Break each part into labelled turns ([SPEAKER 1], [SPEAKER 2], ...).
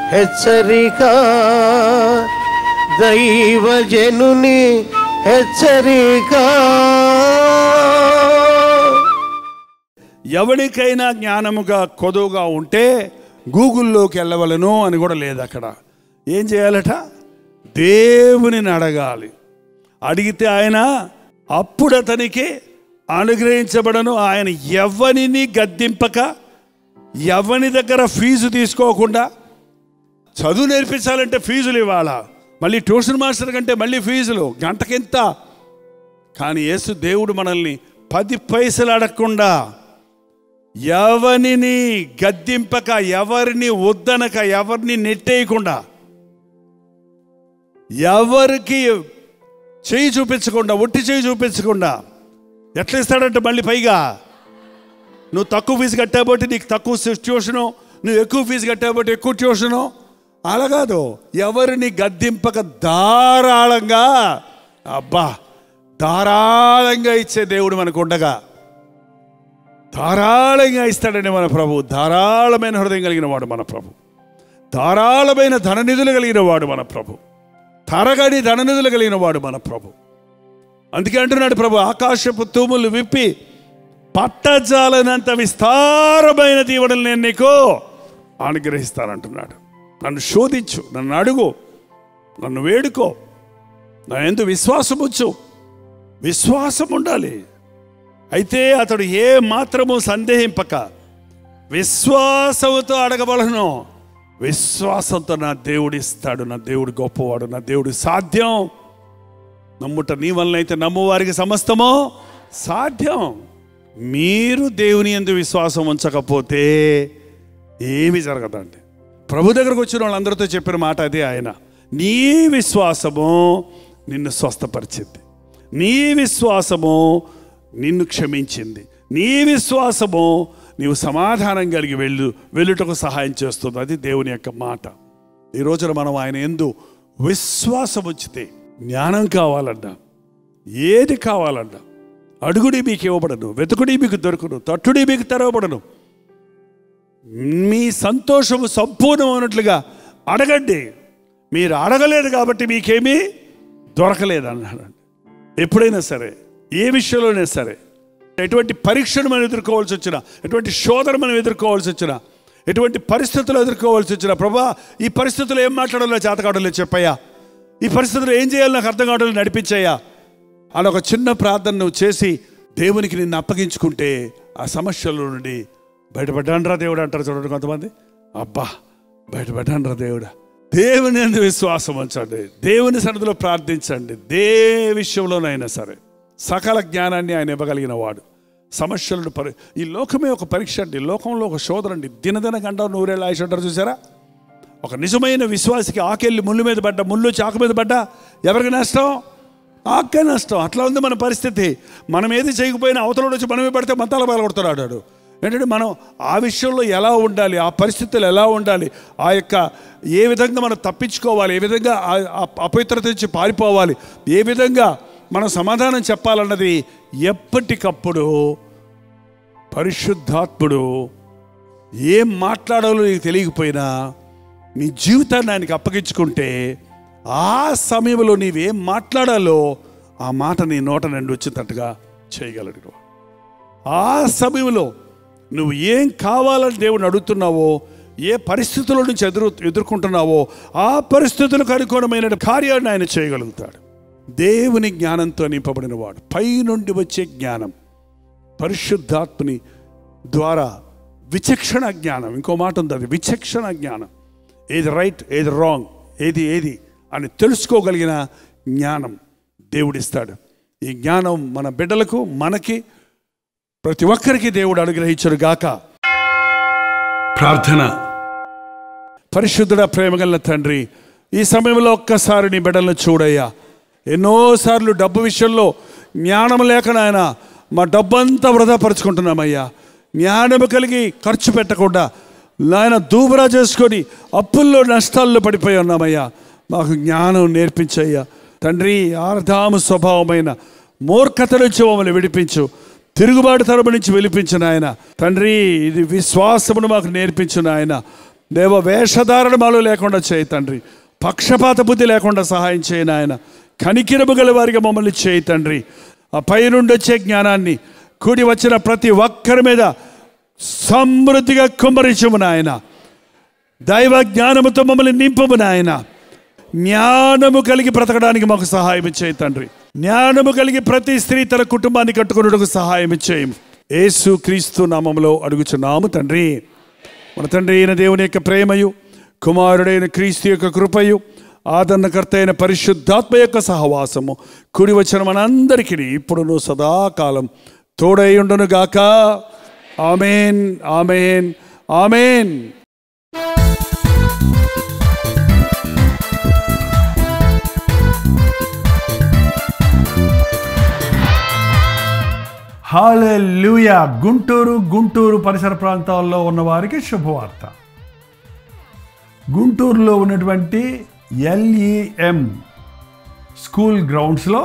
[SPEAKER 1] హెచ్చరిక దైవజనుని హెచ్చరిక
[SPEAKER 2] ఎవరికైనా జ్ఞానముగా కొదువుగా ఉంటే గూగుల్లోకి వెళ్ళవలను అని కూడా లేదు అక్కడ ఏం చేయాలట దేవునిని అడగాలి అడిగితే ఆయన అప్పుడు అతనికి అనుగ్రహించబడను ఆయన ఎవరిని గద్దింపక ఎవరి దగ్గర ఫీజు తీసుకోకుండా చదువు నేర్పించాలంటే ఫీజులు ఇవ్వాలా మళ్ళీ ట్యూషన్ మాస్టర్ కంటే మళ్ళీ ఫీజులు గంటకింత కానీ యేసు దేవుడు మనల్ని పది పైసలు అడగకుండా ఎవరిని గద్దింపక ఎవరిని వద్దనక ఎవరిని నెట్టేయకుండా ఎవరికి చేయి చూపించకుండా ఒట్టి చేయి చూపించకుండా ఎట్లా ఇస్తాడంటే మళ్ళీ పైగా నువ్వు తక్కువ ఫీజు కట్టాబట్టి నీకు తక్కువ ట్యూషను నువ్వు ఎక్కువ ఫీజు కట్టాబట్టి ఎక్కువ ట్యూషను అలా కాదు ఎవరిని గద్దింపక ధారాళంగా అబ్బా ధారాళంగా ఇచ్చే దేవుడు మనకు ఉండగా ధారాళంగా ఇస్తాడండి మన ప్రభు ధారాళమైన హృదయం కలిగిన వాడు మన ప్రభు ధారాళమైన ధననిధులు కలిగిన వాడు మన ప్రభు తరగని ధననిధులు కలిగిన వాడు మన ప్రభు అందుకే అంటున్నాడు ప్రభు ఆకాశపు తూములు విప్పి పట్టజాలనంత విస్తారమైన దీవెనలు నేను నీకు అనుగ్రహిస్తానంటున్నాడు నన్ను శోధించు నన్ను అడుగు నన్ను వేడుకో నా ఎందు విశ్వాసం ఉంచు విశ్వాసం ఉండాలి అయితే అతడు ఏ మాత్రము సందేహింపక విశ్వాసంతో అడగబడను విశ్వాసంతో నా దేవుడు ఇస్తాడు నా దేవుడు గొప్పవాడు నా దేవుడు సాధ్యం నమ్ముట నీ వలనైతే నమ్మువారికి సమస్తమో సాధ్యం మీరు దేవుని ఎందు విశ్వాసం ఉంచకపోతే ఏమీ జరగదండి ప్రభు దగ్గరకు వచ్చిన వాళ్ళందరితో చెప్పిన మాట అదే ఆయన నీ విశ్వాసము నిన్ను స్వస్థపరిచింది నీ విశ్వాసము నిన్ను క్షమించింది నీ విశ్వాసము నీవు సమాధానం కలిగి వెళ్ళు వెళ్ళుటకు సహాయం చేస్తుంది అది దేవుని యొక్క మాట ఈ రోజున మనం ఆయన ఎందు విశ్వాసం ఉంచితే జ్ఞానం కావాలన్నా ఏది కావాలన్నా అడుగుడి మీకు ఇవ్వబడను వెతుకుడి మీకు దొరుకును తట్టుడి మీకు తెరవబడను మీ సంతోషము సంపూర్ణమైనట్లుగా అడగండి మీరు అడగలేదు కాబట్టి మీకేమీ దొరకలేదు అన్నాడు ఎప్పుడైనా సరే ఏ విషయంలోనే సరే ఎటువంటి పరీక్షను మనం ఎదుర్కోవాల్సి వచ్చినా ఎటువంటి శోధన మనం ఎదుర్కోవాల్సి వచ్చినా ఎటువంటి పరిస్థితులు ఎదుర్కోవాల్సి వచ్చినా ప్రభా ఈ పరిస్థితులు ఏం మాట్లాడాలో చేత కావడం లేదు చెప్పయ్యా ఈ పరిస్థితులు ఏం చేయాలో నాకు అర్థం కావడం లేదు, నడిపించయ్యా అని ఒక చిన్న ప్రార్థన నువ్వు చేసి దేవునికి నిన్ను అప్పగించుకుంటే ఆ సమస్యల నుండి బయటపడ్డాన్రా దేవుడు అంటారు చూడండి కొంతమంది అబ్బా బయటపడ్డాన్రా దేవుడా దేవుని అందు విశ్వాసం ఉంచండి దేవుని సన్నిధిలో ప్రార్థించండి దే విషయంలోనైనా సరే సకల జ్ఞానాన్ని ఆయన ఇవ్వగలిగిన వాడు సమస్యలను పరి ఈ లోకమే ఒక పరీక్ష అండి లోకంలో ఒక శోధన అండి దినదిన గంట నూరేళ్ళు ఆయుష్ అంటారు చూసారా ఒక నిజమైన విశ్వాసికి ఆకెళ్ళి ముళ్ళు మీద పడ్డా ముళ్ళు చాకు మీద పడ్డా ఎవరికి నష్టం ఆకే నష్టం అట్లా ఉంది మన పరిస్థితి మనం ఏది చేయకపోయినా అవతల వచ్చి మనమే పడితే మతాల బాలకొడుతున్నాడు వాడు. ఏంటంటే మనం ఆ విషయంలో ఎలా ఉండాలి ఆ పరిస్థితులు ఎలా ఉండాలి ఆ యొక్క ఏ విధంగా మనం తప్పించుకోవాలి ఏ విధంగా ఆ- ఆ అపవిత్రత నుంచి పారిపోవాలి ఏ విధంగా మనం సమాధానం చెప్పాలన్నది ఎప్పటికప్పుడు పరిశుద్ధాత్ముడు ఏం మాట్లాడాలో నీకు తెలియకపోయినా నీ జీవితాన్ని ఆయనకి అప్పగించుకుంటే ఆ సమయంలో నీవేం మాట్లాడాలో ఆ మాట నీ నోట నుండి వచ్చేటట్టుగా చేయగలడు ఆ సమయంలో నువ్వు ఏం కావాలని దేవుని అడుగుతున్నావో ఏ పరిస్థితుల నుంచి ఎదురు ఎదుర్కొంటున్నావో ఆ పరిస్థితులకు అనుకూలమైన కార్యాన్ని ఆయన చేయగలుగుతాడు దేవుని జ్ఞానంతో నింపబడిన వాడు పై నుండి వచ్చే జ్ఞానం పరిశుద్ధాత్మని ద్వారా విచక్షణ జ్ఞానం ఇంకో మాట ఉంది అది విచక్షణ జ్ఞానం ఏది రైట్ ఏది రాంగ్ ఏది ఏది అని తెలుసుకోగలిగిన జ్ఞానం దేవుడిస్తాడు ఈ జ్ఞానం మన బిడ్డలకు మనకి ప్రతి ఒక్కరికి దేవుడు అనుగ్రహించడు గాక ప్రార్థన పరిశుద్ధుడ ప్రేమగల తండ్రి ఈ సమయంలో ఒక్కసారి నీ బిడ్డలను చూడయ్యా ఎన్నోసార్లు డబ్బు విషయంలో జ్ఞానం లేక నాయన మా డబ్బంతా వృధాపరుచుకుంటున్నామయ్యా జ్ఞానము కలిగి ఖర్చు పెట్టకుండా నాయన దూబరా చేసుకొని అప్పుల్లో నష్టాల్లో పడిపోయి ఉన్నామయ్యా మాకు జ్ఞానం నేర్పించయ్యా తండ్రి ఆర్ధాము స్వభావమైన మూర్ఖత నుంచి మమ్మల్ని విడిపించు తిరుగుబాటు తరపు నుంచి వెలిపించు నాయన తండ్రి ఇది విశ్వాసమును మాకు నేర్పించు నాయన దేవ వేషధారణ మాలో లేకుండా చేయి తండ్రి పక్షపాత బుద్ధి లేకుండా సహాయం చేయను ఆయన కనికిరము గల వారిగా మమ్మల్ని చేయి తండ్రి ఆ పైనుండి వచ్చే జ్ఞానాన్ని కూడి వచ్చిన ప్రతి ఒక్కరి మీద సమృద్ధిగా కుమ్మరించము నాయన దైవ జ్ఞానముతో మమ్మల్ని నింపము నాయన జ్ఞానము కలిగి బ్రతకడానికి మాకు సహాయం చేయి తండ్రి జ్ఞానము కలిగి ప్రతి స్త్రీ తన కుటుంబాన్ని కట్టుకున్నట్టుకు సహాయం చేయము యేసు క్రీస్తు నామములో అడుగుచున్నాము తండ్రి మన తండ్రి అయిన దేవుని యొక్క ప్రేమయు కుమారుడైన క్రీస్తు యొక్క కృపయు ఆదరణకర్త అయిన పరిశుద్ధాత్మ యొక్క సహవాసము కుడి వచ్చిన మనందరికీ ఇప్పుడును సదాకాలం తోడై ఉండును గాక amen amen amen hallelujah Guntur Guntur పరిసర ప్రాంతాల్లో ఉన్న వారికి శుభవార్త గుంటూరులో ఉన్నటువంటి ఎల్ఈఎం స్కూల్ గ్రౌండ్స్లో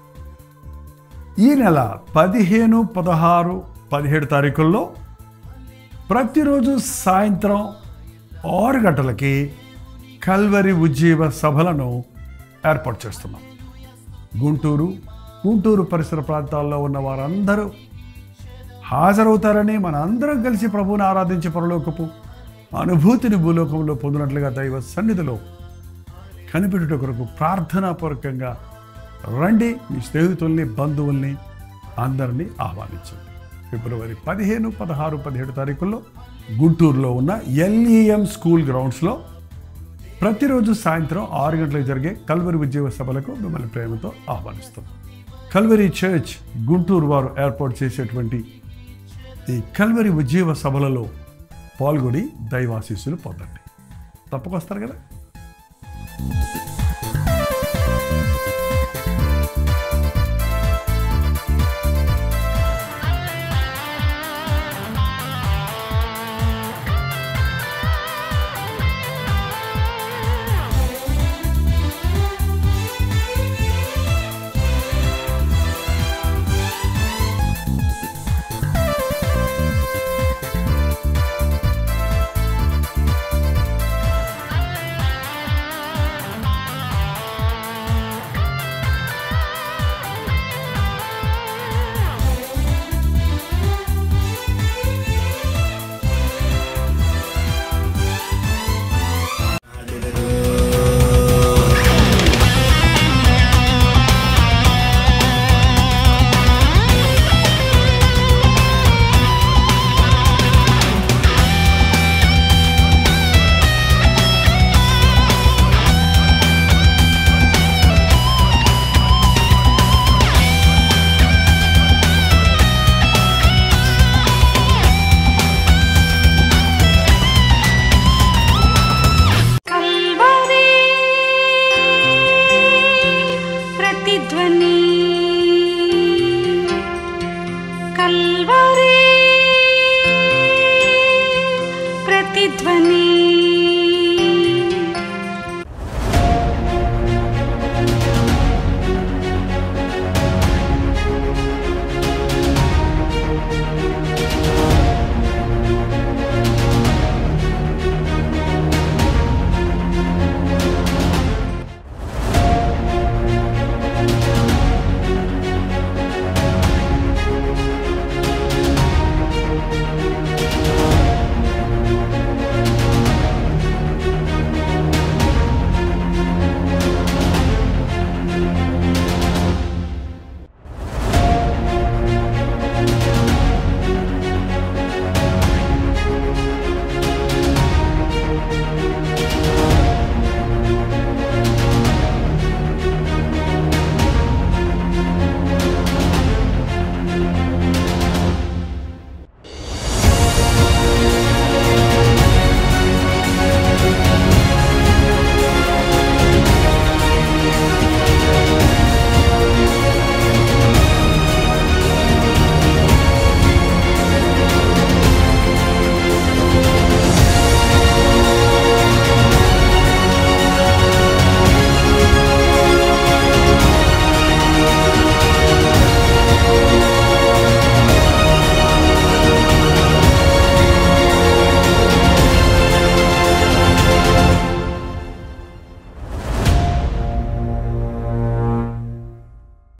[SPEAKER 2] ఈ నెల పదిహేను పదహారు పదిహేడు తారీఖుల్లో ప్రతిరోజు సాయంత్రం ఆరు గంటలకి కల్వరి ఉజ్జీవ సభలను ఏర్పాటు చేస్తున్నాం గుంటూరు గుంటూరు పరిసర ప్రాంతాల్లో ఉన్న వారందరూ హాజరవుతారని మన అందరం కలిసి ప్రభువుని ఆరాధించే పరలోకపు అనుభూతిని భూలోకంలో పొందినట్లుగా దైవ సన్నిధిలో కనిపెట్టుట కొరకు ప్రార్థనాపూర్వకంగా రండి మీ స్నేహితుల్ని బంధువుల్ని అందరినీ ఆహ్వానించండి ఫిబ్రవరి పదిహేను పదహారు పదిహేడు తారీఖుల్లో గుంటూరులో ఉన్న ఎల్ఈఎం స్కూల్ గ్రౌండ్స్లో ప్రతిరోజు సాయంత్రం ఆరు గంటలకు జరిగే కల్వరి ఉద్యోగ సభలకు మిమ్మల్ని ప్రేమతో ఆహ్వానిస్తాం కల్వరి చర్చ్ గుంటూరు వారు ఏర్పాటు చేసేటువంటి ఈ కల్వరి ఉజ్జీవ సభలలో పాల్గొని దైవాశీస్సులు పొందండి తప్పకొస్తారు కదా